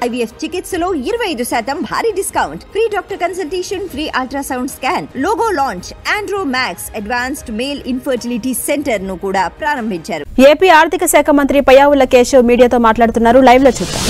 IVF చికిత్సలో ఇరవై ఐదు శాతం భారీ discount free doctor consultation free ultrasound scan logo launch Andro Max advanced male infertility centre ను కూడా ప్రారంభించారు ఏపీ ఆర్థిక శాఖ మంత్రి పయ్యావుల కేశవ్ మీడియాతో మాట్లాడుతున్నారు లైవ్ లో చూద్దాం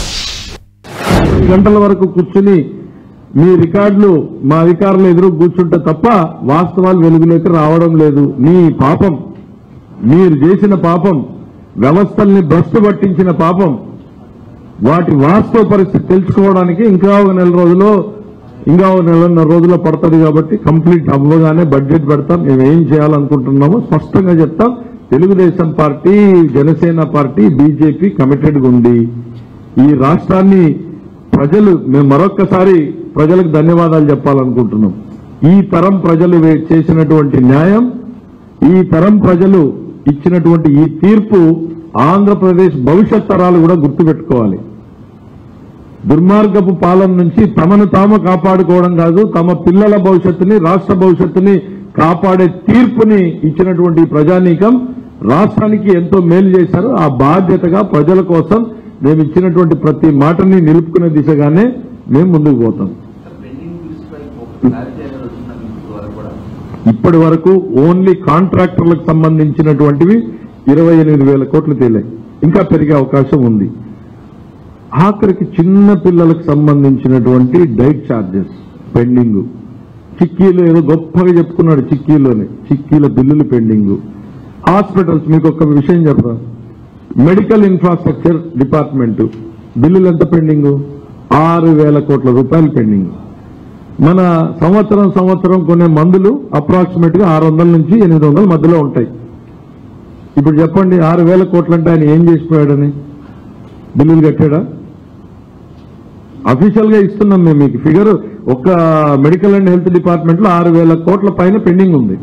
గంటల వరకు కూర్చుని మీ రికార్డులు మా అధికారులు ఎదురు కూర్చుంటే తప్ప వాస్తవాలు వెలుగులోకి రావడం లేదు మీ పాపం మీరు చేసిన పాపం వ్యవస్థల్ని భ్రష్టు పట్టించిన పాపం వాటి వాస్తవ పరిస్థితి తెలుసుకోవడానికి ఇంకా ఒక నెల రోజులో ఇంకా ఒక నెలన్నర రోజుల్లో పడుతుంది కాబట్టి కంప్లీట్ అవ్వగానే బడ్జెట్ పెడతాం మేము ఏం చేయాలనుకుంటున్నామో స్పష్టంగా చెప్తాం Telugu Desam party Janasena party BJP కమిటెడ్గా ఉంది ఈ రాష్ట్రాన్ని ప్రజలు మేము మరొక్కసారి ప్రజలకు ధన్యవాదాలు చెప్పాలనుకుంటున్నాం ఈ తరం ప్రజలు వే- చేసినటువంటి న్యాయం ఈ తరం ప్రజలు ఇచ్చినటువంటి ఈ తీర్పు ఆంధ్రప్రదేశ్ భవిష్యత్ తరాలు కూడా గుర్తుపెట్టుకోవాలి దుర్మార్గపు పాలన నుంచి తమను తాము కాపాడుకోవడం కాదు తమ పిల్లల భవిష్యత్తుని రాష్ట్ర భవిష్యత్తుని కాపాడే తీర్పుని ఇచ్చినటువంటి ఈ ప్రజానీకం రాష్ట్రానికి ఎంతో మేలు చేశారు ఆ బాధ్యతగా ప్రజల కోసం మేము ఇచ్చినటువంటి ప్రతి మాటని నిలుపుకునే దిశగానే మేము ముందుకు పోతాం పెండింగ్ బిల్స్ పై ఒక క్లారిటీ అనేది వచ్చిందా మీకు వరకు కూడా ఇప్పటి వరకు ఓన్లీ కాంట్రాక్టర్లకు సంబంధించినటువంటివి ఇరవై ఎనిమిది వేల కోట్లు తేలాయి ఇంకా పెరిగే అవకాశం ఉంది ఆఖరికి చిన్న పిల్లలకు సంబంధించినటువంటి డైట్ ఛార్జెస్ పెండింగ్ చిక్కీలు ఏదో గొప్పగా చెప్పుకున్నాడు చిక్కీలోనే చిక్కీల బిల్లులు పెండింగ్ హాస్పిటల్స్ మీకు ఒక విషయం చెప్తా మెడికల్ ఇన్ఫ్రాస్ట్రక్చర్ డిపార్ట్మెంట్ బిల్లులు ఎంత పెండింగ్ ఆరు వేల కోట్ల రూపాయలు పెండింగ్ మన సంవత్సరం సంవత్సరం కొనే మందులు అప్రాక్సిమేట్ గా ఆరు వందల నుంచి ఎనిమిది వందల మధ్యలో ఉంటాయి ఇప్పుడు చెప్పండి ఆరు వేల కోట్లంటే ఆయన ఏం చేసిపోయాడని బిల్లులు కట్టాడా అఫీషియల్ గా ఇస్తున్నాం మేము మీకు ఫిగర్ ఒక్క మెడికల్ అండ్ హెల్త్ డిపార్ట్మెంట్ లో ఆరు వేల కోట్ల పైన పెండింగ్ ఉంది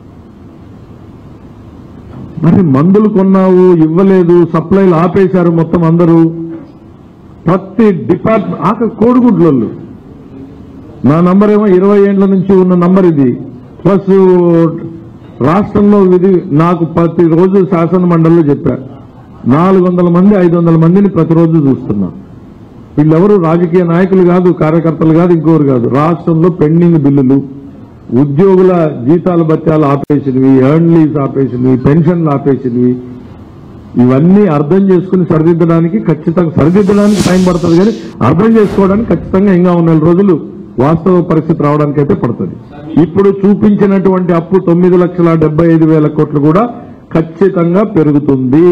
మరి మందులు కొన్నావు ఇవ్వలేదు సప్లైలు ఆపేశారు మొత్తం అందరూ ప్రతి డిపార్ట్మెంట్ ఆక కోడిగుడ్లు నా నంబర్ ఏమో ఇరవై ఏండ్ల నుంచి ఉన్న నంబర్ ఇది ప్లస్ రాష్ట్రంలో ఇది నాకు ప్రతిరోజు శాసన మండలిలో చెప్పా నాలుగు వందల మంది ఐదు వందల మందిని ప్రతిరోజు చూస్తున్నా వీళ్ళెవరు రాజకీయ నాయకులు కాదు కార్యకర్తలు కాదు ఇంకోరు కాదు రాష్ట్రంలో పెండింగ్ బిల్లులు ఉద్యోగుల జీతాల బత్యాలు ఆపేసినవి ఎర్న్ లీవ్స్ ఆపేసినవి పెన్షన్లు ఆపేసినవి ఇవన్నీ అర్థం చేసుకుని సరిదిద్దడానికి ఖచ్చితంగా సరిదిద్దడానికి టైం పడుతుంది కానీ అర్థం చేసుకోవడానికి ఖచ్చితంగా ఇంకా ఉన్న నెల రోజులు వాస్తవ పరిస్థితి రావడానికి అయితే పడుతుంది ఇప్పుడు చూపించినటువంటి అప్పు తొమ్మిది లక్షల డెబ్బై ఐదు వేల కోట్లు కూడా ఖచ్చితంగా పెరుగుతుంది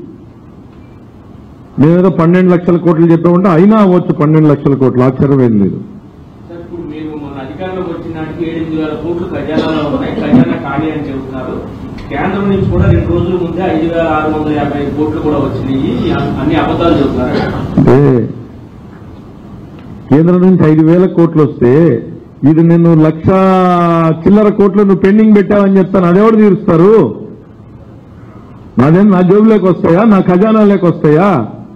మేమేదో పన్నెండు లక్షల కోట్లు చెప్పామంటే అయినా అవ్వచ్చు పన్నెండు లక్షల కోట్లు ఆశ్చర్యం ఏం లేదు సార్ ఇప్పుడు మేము మన అధికారంలోకి వచ్చిన నాటికి ఏడెనిమిది వేల కోట్లు ఖజానాలో ఉన్నాయి ఖజానా ఖాళీ అని చెబుతున్నారు కేంద్రం నుంచి కూడా రెండు రోజుల ముందే ఐదు వేల ఆరు వందల యాభై ఐదు కోట్లు కూడా వచ్చినాయి అన్ని అబద్ధాలు చెబుతున్నారు అంటే కేంద్రం నుంచి ఐదు వేల కోట్లు వస్తే ఇది నేను లక్ష చిల్లర కోట్లు నువ్వు పెండింగ్ పెట్టావని చెప్తాను అదెవడు తీరుస్తారు నాదేం నా జోబులోకి వస్తాయా నా ఖజానాలోకి వస్తాయా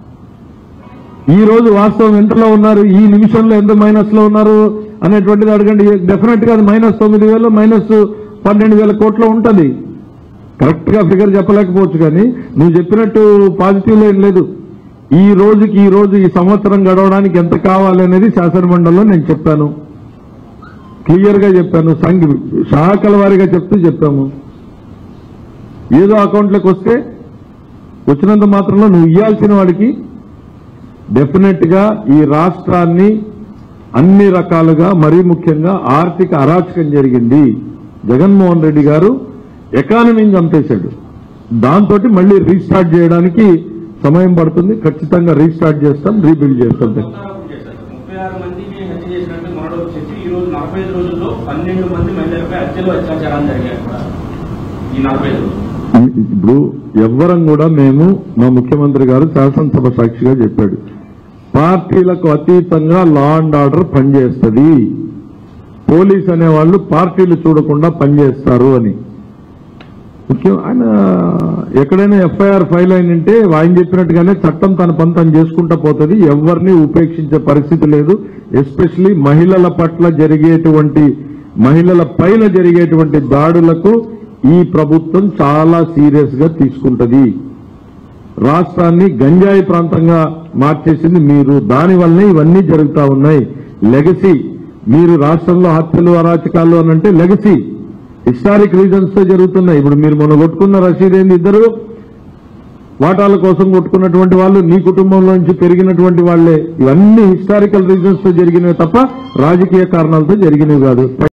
ఈ రోజు వాస్తవం ఎంతలో ఉన్నారు ఈ నిమిషంలో ఎంత మైనస్ లో ఉన్నారు అనేటువంటిది అడగండి డెఫినెట్ గా అది మైనస్ తొమ్మిది వేలు మైనస్ పన్నెండు వేల కోట్లు ఉంటది కరెక్ట్ గా ఫిగర్ చెప్పలేకపోవచ్చు కానీ నువ్వు చెప్పినట్టు పాజిటివ్ లో ఏం లేదు ఈ రోజుకి ఈ రోజు ఈ సంవత్సరం గడవడానికి ఎంత కావాలి అనేది శాసనమండలిలో నేను చెప్పాను క్లియర్ గా చెప్పాను సంఘ శాఖల వారీగా చెప్తూ చెప్పాము ఏదో అకౌంట్లోకి వస్తే వచ్చినంత మాత్రంలో నువ్వు ఇవ్వాల్సిన వాడికి డెఫినెట్ గా ఈ రాష్ట్రాన్ని అన్ని రకాలుగా మరీ ముఖ్యంగా ఆర్థిక అరాచకం జరిగింది జగన్మోహన్ రెడ్డి గారు ఎకానమీని చంపేశాడు దాంతో మళ్ళీ రీస్టార్ట్ చేయడానికి సమయం పడుతుంది ఖచ్చితంగా రీస్టార్ట్ చేస్తాం రీబిల్డ్ చేస్తాం ఉత్తరాఖండ్ చేశారు ముప్పై ఆరు మందిని హత్య చేసినట్టు మొన్నటి వచ్చేసి ఈ రోజు నలభై ఐదు రోజుల్లో పన్నెండు మంది మహిళలపై హత్యలు అత్యాచారాలు జరిగాయి కూడా ఈ నలభై ఐదు రోజులు ఇప్పుడు ఎవ్వరం కూడా మేము మా ముఖ్యమంత్రి గారు శాసనసభ సాక్షిగా చెప్పాడు పార్టీలకు అతీతంగా లా అండ్ ఆర్డర్ పనిచేస్తుంది పోలీస్ అనేవాళ్ళు పార్టీలు చూడకుండా పనిచేస్తారు అని ముఖ్యం ఆయన ఎక్కడైనా ఎఫ్ఐఆర్ ఫైల్ అయినంటే ఆయన చెప్పినట్టుగానే చట్టం తన పని తను చేసుకుంటా పోతుంది ఎవరిని ఉపేక్షించే పరిస్థితి లేదు ఎస్పెషలీ మహిళల పట్ల జరిగేటువంటి మహిళల పైన జరిగేటువంటి దాడులకు ఈ ప్రభుత్వం చాలా సీరియస్ గా తీసుకుంటది రాష్ట్రాన్ని గంజాయి ప్రాంతంగా మార్చేసింది మీరు దానివల్లనే ఇవన్నీ జరుగుతా ఉన్నాయి లెగసీ మీరు రాష్ట్రంలో హత్యలు అరాచకాలు అని అంటే లెగసీ హిస్టారిక్ రీజన్స్ తో జరుగుతున్నాయి ఇప్పుడు మీరు మొన్న కొట్టుకున్న రసీద్ ఏంది ఇద్దరు వాటాల కోసం కొట్టుకున్నటువంటి వాళ్ళు నీ కుటుంబంలో నుంచి పెరిగినటువంటి వాళ్లే ఇవన్నీ హిస్టారికల్ రీజన్స్ తో జరిగినవి తప్ప రాజకీయ కారణాలతో జరిగినవి కాదు